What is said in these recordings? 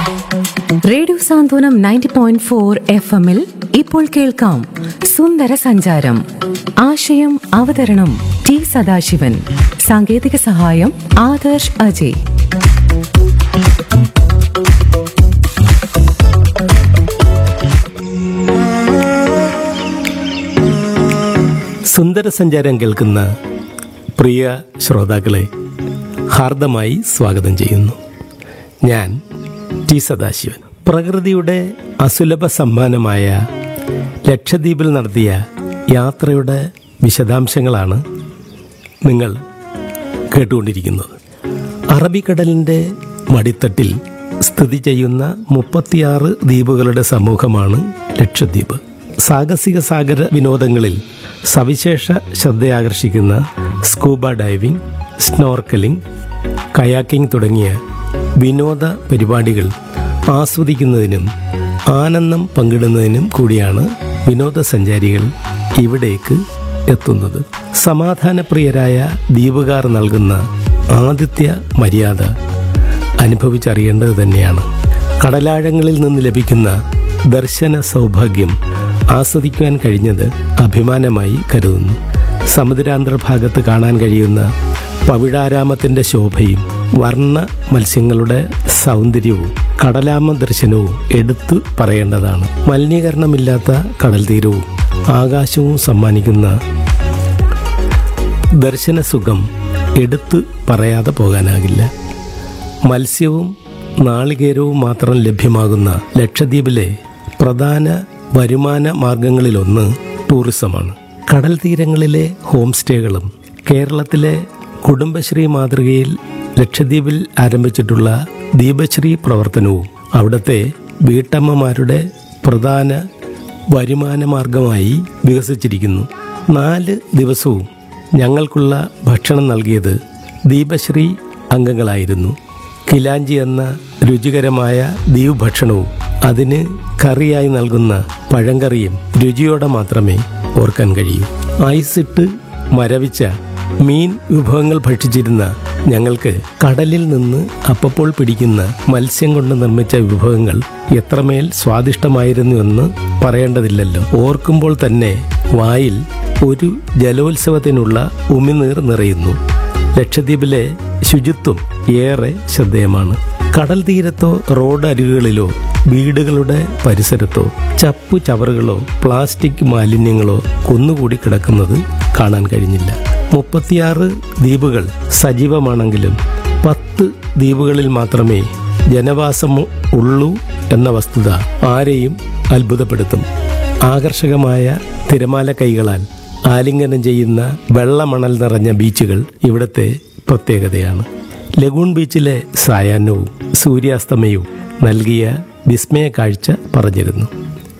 radio Santhwanam ninety point four F എമ്മിൽ ഇപ്പോൾ കേൾക്കാം സുന്ദര സഞ്ചാരം ആശയം അവതരണം ടി സദാശിവൻ സാങ്കേതിക സഹായം ആദർശ് അജയ് സുന്ദര സഞ്ചാരം കേൾക്കുന്ന പ്രിയ ശ്രോതാക്കളെ ഹാർദമായി സ്വാഗതം ചെയ്യുന്നു ഞാൻ ടി സദാശിവൻ പ്രകൃതിയുടെ അസുലഭ സമ്മാനമായ ലക്ഷദ്വീപിൽ നടത്തിയ യാത്രയുടെ വിശദാംശങ്ങളാണ് നിങ്ങൾ കേട്ടുകൊണ്ടിരിക്കുന്നത് അറബിക്കടലിൻ്റെ മടിത്തട്ടിൽ സ്ഥിതി ചെയ്യുന്ന മുപ്പത്തിയാറ് ദ്വീപുകളുടെ സമൂഹമാണ് ലക്ഷദ്വീപ് സാഹസിക സാഗര വിനോദങ്ങളിൽ സവിശേഷ ശ്രദ്ധയാകർഷിക്കുന്ന സ്കൂബ ഡൈവിംഗ് സ്നോർക്കലിംഗ് കയാക്കിംഗ് തുടങ്ങിയ വിനോദ പരിപാടികൾ ആസ്വദിക്കുന്നതിനും ആനന്ദം പങ്കിടുന്നതിനും കൂടിയാണ് വിനോദസഞ്ചാരികൾ ഇവിടേക്ക് എത്തുന്നത് സമാധാനപ്രിയരായ ദ്വീപുകാർ നൽകുന്ന ആതിഥ്യ മര്യാദ അനുഭവിച്ചറിയേണ്ടത് തന്നെയാണ് കടലാഴങ്ങളിൽ നിന്ന് ലഭിക്കുന്ന ദർശന സൗഭാഗ്യം ആസ്വദിക്കുവാൻ കഴിഞ്ഞത് അഭിമാനമായി കരുതുന്നു സമുദ്രാന്തർഭാഗത്ത് കാണാൻ കഴിയുന്ന പവിഴാരാമത്തിൻ്റെ ശോഭയും വർണ്ണ മത്സ്യങ്ങളുടെ സൗന്ദര്യവും കടലാമ ദർശനവും എടുത്തു പറയേണ്ടതാണ് മലിനീകരണമില്ലാത്ത കടൽ തീരവും ആകാശവും സമ്മാനിക്കുന്ന ദർശന സുഖം എടുത്തു പറയാതെ പോകാനാകില്ല മത്സ്യവും നാളികേരവും മാത്രം ലഭ്യമാകുന്ന ലക്ഷദ്വീപിലെ പ്രധാന വരുമാന മാർഗങ്ങളിലൊന്ന് ടൂറിസമാണ് കടൽ തീരങ്ങളിലെ ഹോം സ്റ്റേകളും കേരളത്തിലെ കുടുംബശ്രീ മാതൃകയിൽ ലക്ഷദ്വീപിൽ ആരംഭിച്ചിട്ടുള്ള ദീപശ്രീ പ്രവർത്തനവും അവിടുത്തെ വീട്ടമ്മമാരുടെ പ്രധാന വരുമാന മാർഗമായി വികസിച്ചിരിക്കുന്നു നാല് ദിവസവും ഞങ്ങൾക്കുള്ള ഭക്ഷണം നൽകിയത് ദീപശ്രീ അംഗങ്ങളായിരുന്നു കിലാഞ്ചി എന്ന രുചികരമായ ദ്വീപ് ഭക്ഷണവും അതിന് കറിയായി നൽകുന്ന പഴങ്കറിയും രുചിയോടെ മാത്രമേ ഓർക്കാൻ കഴിയൂ ഐസിട്ട് മരവിച്ച മീൻ വിഭവങ്ങൾ ഭക്ഷിച്ചിരുന്ന ഞങ്ങൾക്ക് കടലിൽ നിന്ന് അപ്പപ്പോൾ പിടിക്കുന്ന മത്സ്യം കൊണ്ട് നിർമ്മിച്ച വിഭവങ്ങൾ എത്രമേൽ സ്വാദിഷ്ടമായിരുന്നു എന്ന് പറയേണ്ടതില്ലല്ലോ ഓർക്കുമ്പോൾ തന്നെ വായിൽ ഒരു ജലോത്സവത്തിനുള്ള ഉമിനീർ നിറയുന്നു ലക്ഷദ്വീപിലെ ശുചിത്വം ഏറെ ശ്രദ്ധേയമാണ് കടൽ തീരത്തോ റോഡ് അരികുകളിലോ വീടുകളുടെ പരിസരത്തോ ചപ്പു ചവറുകളോ പ്ലാസ്റ്റിക് മാലിന്യങ്ങളോ കുന്നുകൂടി കിടക്കുന്നത് കാണാൻ കഴിഞ്ഞില്ല മുപ്പത്തിയാറ് ദ്വീപുകൾ സജീവമാണെങ്കിലും പത്ത് ദ്വീപുകളിൽ മാത്രമേ ജനവാസം ഉള്ളൂ എന്ന വസ്തുത ആരെയും അത്ഭുതപ്പെടുത്തും ആകർഷകമായ തിരമാല കൈകളാൽ ആലിംഗനം ചെയ്യുന്ന വെള്ളമണൽ നിറഞ്ഞ ബീച്ചുകൾ ഇവിടുത്തെ പ്രത്യേകതയാണ് ലഗൂൺ ബീച്ചിലെ സായാഹ്നവും സൂര്യാസ്തമയവും നൽകിയ വിസ്മയ കാഴ്ച പറഞ്ഞിരുന്നു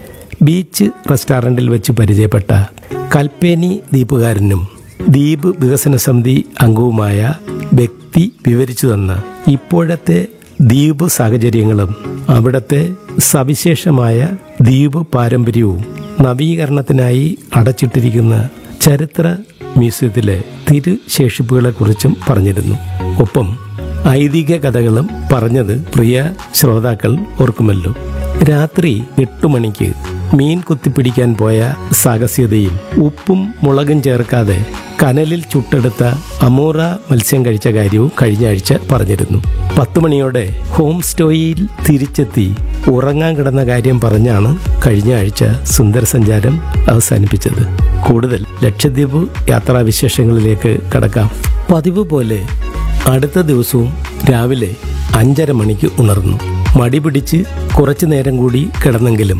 ബീച്ച് റെസ്റ്റോറൻറ്റിൽ വെച്ച് പരിചയപ്പെട്ട കൽപ്പേനി ദ്വീപുകാരനും ദ്വീപ് വികസന സമിതി അംഗവുമായ വ്യക്തി വിവരിച്ചു തന്ന ഇപ്പോഴത്തെ ദ്വീപ് സാഹചര്യങ്ങളും അവിടുത്തെ സവിശേഷമായ ദ്വീപ് പാരമ്പര്യവും നവീകരണത്തിനായി അടച്ചിട്ടിരിക്കുന്ന ചരിത്ര മ്യൂസിയത്തിലെ തിരുശേഷിപ്പുകളെക്കുറിച്ചും പറഞ്ഞിരുന്നു ഒപ്പം ഐതിഹ്യ കഥകളും പറഞ്ഞത് പ്രിയ ശ്രോതാക്കൾ ഓർക്കുമല്ലോ രാത്രി എട്ടു മണിക്ക് മീൻ കുത്തിപ്പിടിക്കാൻ പോയ സാഹസ്യതയും ഉപ്പും മുളകും ചേർക്കാതെ കനലിൽ ചുട്ടെടുത്ത അമൂറ മത്സ്യം കഴിച്ച കാര്യവും കഴിഞ്ഞ ആഴ്ച പറഞ്ഞിരുന്നു പത്തു മണിയോടെ ഹോം സ്റ്റോയിൽ തിരിച്ചെത്തി ഉറങ്ങാൻ കിടന്ന കാര്യം പറഞ്ഞാണ് കഴിഞ്ഞ ആഴ്ച സുന്ദര സഞ്ചാരം അവസാനിപ്പിച്ചത് കൂടുതൽ ലക്ഷദ്വീപ് യാത്രാവിശേഷങ്ങളിലേക്ക് കടക്കാം പതിവ് പോലെ അടുത്ത ദിവസവും രാവിലെ അഞ്ചര മണിക്ക് ഉണർന്നു മടി പിടിച്ച് കുറച്ചു നേരം കൂടി കിടന്നെങ്കിലും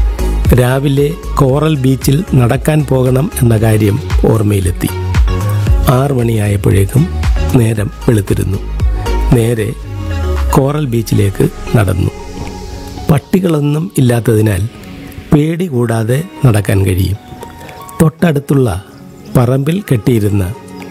രാവിലെ കോറൽ ബീച്ചിൽ നടക്കാൻ പോകണം എന്ന കാര്യം ഓർമ്മയിലെത്തി ആറു മണിയായപ്പോഴേക്കും നേരം വെളുത്തിരുന്നു നേരെ കോറൽ ബീച്ചിലേക്ക് നടന്നു പട്ടികളൊന്നും ഇല്ലാത്തതിനാൽ പേടി കൂടാതെ നടക്കാൻ കഴിയും തൊട്ടടുത്തുള്ള പറമ്പിൽ കെട്ടിയിരുന്ന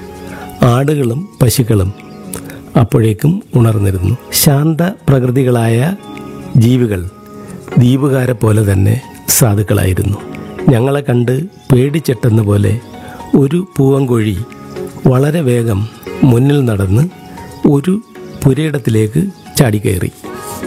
ആടുകളും പശുക്കളും അപ്പോഴേക്കും ഉണർന്നിരുന്നു ശാന്ത പ്രകൃതികളായ ജീവികൾ ദ്വീപുകാരെ പോലെ തന്നെ സാധുക്കളായിരുന്നു ഞങ്ങളെ കണ്ട് പേടിച്ചെട്ടെന്ന പോലെ ഒരു പൂവൻകോഴി വളരെ വേഗം മുന്നിൽ നടന്ന് ഒരു പുരയിടത്തിലേക്ക് ചാടിക്കയറി